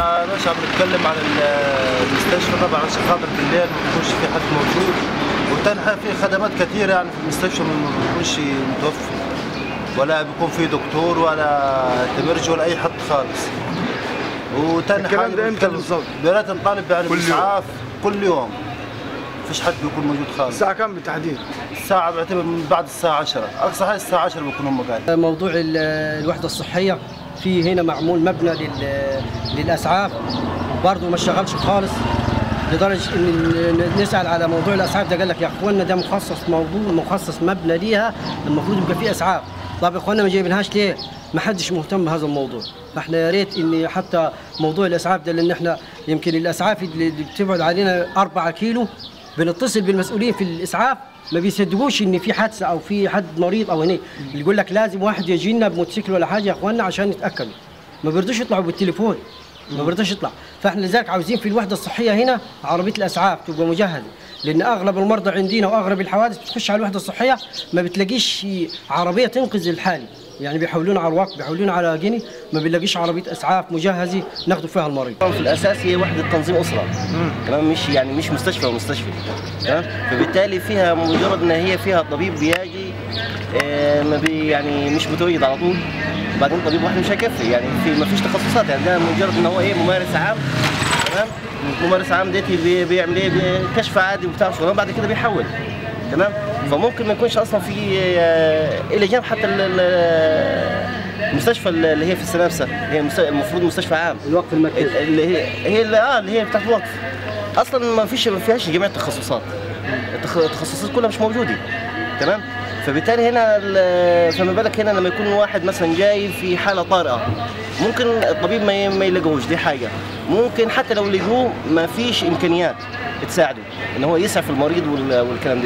احنا مش عم نتكلم عن ال- المستشفى طبعا عشان خاطر بالليل ما بيكونش في حد موجود وتاني حاجه في خدمات كثيره يعني في المستشفى ما بيكونش متوفر ولا بيكون في دكتور ولا تمرج ولا اي حد خالص وتاني الكلام حاجه ده امتى بنتكلم- بالظبط؟ بنات نطالب يعني كل يوم. بالاسعاف كل يوم فيش حد بيكون موجود خالص الساعة كم بالتحديد؟ الساعه بعتبر من بعد الساعه 10 اقصى حاجه الساعه 10 بيكونوا هم قاعدين موضوع ال- الوحدة الصحية في هنا معمول مبنى لل- للأسعاف برضه ما اشتغلش خالص لدرجة إن نسأل على موضوع الأسعاف ده قال لك يا إخوانا ده مخصص موضوع مخصص مبنى ليها المفروض يبقى فيه أسعاف طب يا إخوانا ما جايبينهاش ليه؟ ما حدش مهتم بهذا الموضوع فاحنا يا ريت ان حتى موضوع الاسعاف ده لان احنا يمكن الاسعاف اللي اللي بتبعد علينا 4 كيلو بنتصل بالمسؤولين في الاسعاف ما بيصدقوش ان في حادثه او في حد مريض او هناك اللي يقول لك لازم واحد يجي لنا بموتوسيكل ولا حاجه يا اخوانا عشان نتاكدوا ما بيرضوش يطلعوا بالتليفون ما بيرضاش يطلع فاحنا لذلك عاوزين في الوحده الصحيه هنا عربيه الاسعاف تبقى مجهزه لان اغلب المرضى عندنا واغلب الحوادث بتخش على الوحده الصحيه ما بتلاقيش عربيه تنقذ الحالي يعني بيحولونا على الواقع بيحولونا على جني ما بنلاقيش عربيه اسعاف مجهزه ناخذ فيها المريض في الاساس هي وحده تنظيم اسره تمام مش يعني مش مستشفى ومستشفى تمام فبالتالي فيها مجرد ان هي فيها طبيب بيجي آه، ما بي يعني مش متواجد على طول بعدين طبيب واحد مش هيكفي يعني في ما فيش تخصصات يعني ده مجرد ان هو ايه ممارس عام تمام ممارس عام ديتي بي- بيعمل ايه بي- كشف عادي وبتاع شغلانه بعد كده بيحول تمام فممكن ما يكونش اصلا في آه، الى جانب حتى ال- ال- المستشفى اللي هي في السنافسه هي مست- المفروض مستشفى عام الوقف المركزي اللي هي هي اللي اه اللي هي بتاعت الوقف اصلا ما فيش ما فيهاش جميع التخصصات التخ- التخصصات كلها مش موجوده تمام فبالتالي هنا ال- فما بالك هنا لما يكون واحد مثلا جاي في حاله طارئه ممكن الطبيب ما ي- ما يلاقوش دي حاجه ممكن حتى لو لقوه ما فيش امكانيات تساعده ان هو يسعف المريض وال- والكلام ده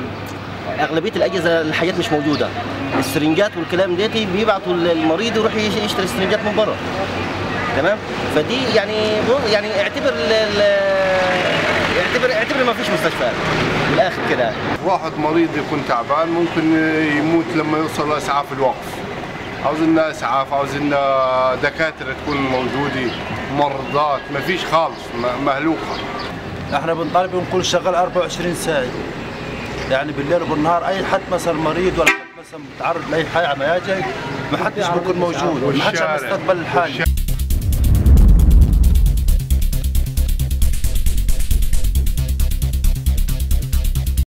اغلبيه الاجهزه الحاجات مش موجوده السرنجات والكلام ديتي بيبعتوا المريض يروح يش- يشتري السرنجات من بره تمام فدي يعني بو- يعني اعتبر ال- ال- اعتبر اعتبر ما فيش مستشفى من الاخر كده واحد مريض يكون تعبان ممكن يموت لما يوصل لاسعاف الوقف عاوزنا اسعاف عاوزنا دكاتره تكون موجوده مرضات ما فيش خالص م- مهلوكه احنا بنطالب نكون شغال 24 ساعه يعني بالليل وبالنهار اي حد مثلا مريض ولا حد مثلا متعرض لاي حاجه ما يجي ما حدش بيكون موجود ما حدش عم والشارع- يستقبل الحاله والشارع.